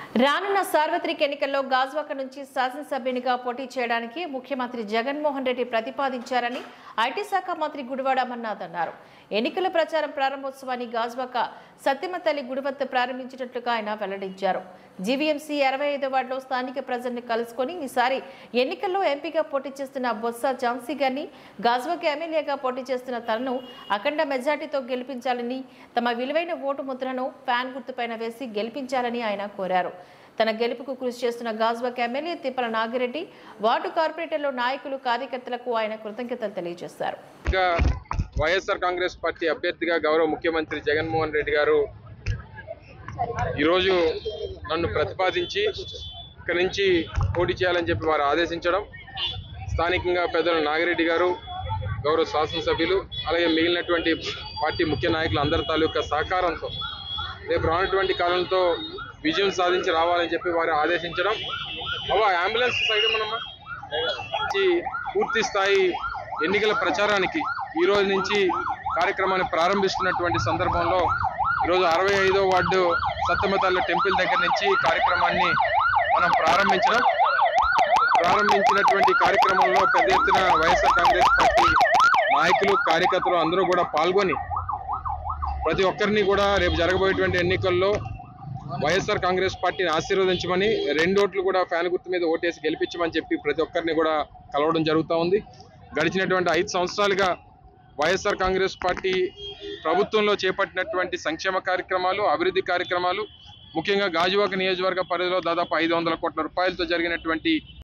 రానున్న సార్వత్రిక ఎన్నికల్లో గాజువాక నుంచి శాసనసభ్యునిగా పోటీ చేయడానికి ముఖ్యమంత్రి జగన్మోహన్ రెడ్డి ప్రతిపాదించారని ఐటీ శాఖ మంత్రి గుడివాడ అమర్నాథ్ అన్నారు ఎన్నికల ప్రచారం ప్రారంభోత్సవాన్ని గాజువాక సత్యమ తల్లి గుడి వద్ద ప్రారంభించినట్లుగా ఆయన వెల్లడించారు జీవీఎంసీ అరవై ఐదో వార్డులో స్థానిక ప్రజల్ని కలుసుకొని ఈసారి ఎన్నికల్లో ఎంపీగా పోటీ చేస్తున్న బొత్స ఝాన్సీ గారిని గాజువాక ఎమ్మెల్యేగా పోటీ చేస్తున్న తనను అఖండ మెజార్టీతో గెలిపించాలని తమ విలువైన ఓటు ముద్రను ఫ్యాన్ గుర్తుపైన వేసి గెలిపించాలని ఆయన కోరారు తన గెలుపుకు కృషి చేస్తున్న గాజువాక ఎమ్మెల్యే తిప్పల నాగిరెడ్డి వార్డు కార్పొరేటర్లు నాయకులు కార్యకర్తలకు ఆయన కృతజ్ఞతలు తెలియజేశారు ఇంకా వైఎస్ఆర్ కాంగ్రెస్ పార్టీ అభ్యర్థిగా గౌరవ ముఖ్యమంత్రి జగన్మోహన్ రెడ్డి గారు ఈరోజు నన్ను ప్రతిపాదించి ఇక్కడి నుంచి పోటీ చేయాలని చెప్పి వారు ఆదేశించడం స్థానికంగా పెద్దలు నాగిరెడ్డి గారు గౌరవ శాసనసభ్యులు అలాగే మిగిలినటువంటి పార్టీ ముఖ్య నాయకులు అందరి తాలూకా సహకారంతో రేపు రానటువంటి కాలంతో విజయం సాధించి రావాలని చెప్పి వారు ఆదేశించడం అవ్వ అంబులెన్స్ సైడ్ మనమ్మా నుంచి పూర్తి స్థాయి ఎన్నికల ప్రచారానికి ఈ రోజు నుంచి కార్యక్రమాన్ని ప్రారంభిస్తున్నటువంటి సందర్భంలో ఈరోజు అరవై ఐదో వార్డు సత్తమతల్ల టెంపుల్ దగ్గర నుంచి ఈ కార్యక్రమాన్ని మనం ప్రారంభించడం ప్రారంభించినటువంటి కార్యక్రమంలో పెద్ద ఎత్తున వైఎస్ఆర్ కాంగ్రెస్ పార్టీ నాయకులు కార్యకర్తలు అందరూ కూడా పాల్గొని ప్రతి ఒక్కరిని కూడా రేపు జరగబోయేటువంటి ఎన్నికల్లో వైఎస్ఆర్ కాంగ్రెస్ పార్టీని ఆశీర్వదించమని రెండు ఓట్లు కూడా ఫ్యాన్ గుర్తు మీద ఓటేసి గెలిపించమని చెప్పి ప్రతి ఒక్కరిని కూడా కలవడం జరుగుతూ ఉంది గడిచినటువంటి ఐదు సంవత్సరాలుగా వైఎస్ఆర్ కాంగ్రెస్ పార్టీ ప్రభుత్వంలో చేపట్టినటువంటి సంక్షేమ కార్యక్రమాలు అభివృద్ధి కార్యక్రమాలు ముఖ్యంగా గాజువాక నియోజకవర్గ పరిధిలో దాదాపు ఐదు వందల కోట్ల రూపాయలతో జరిగినటువంటి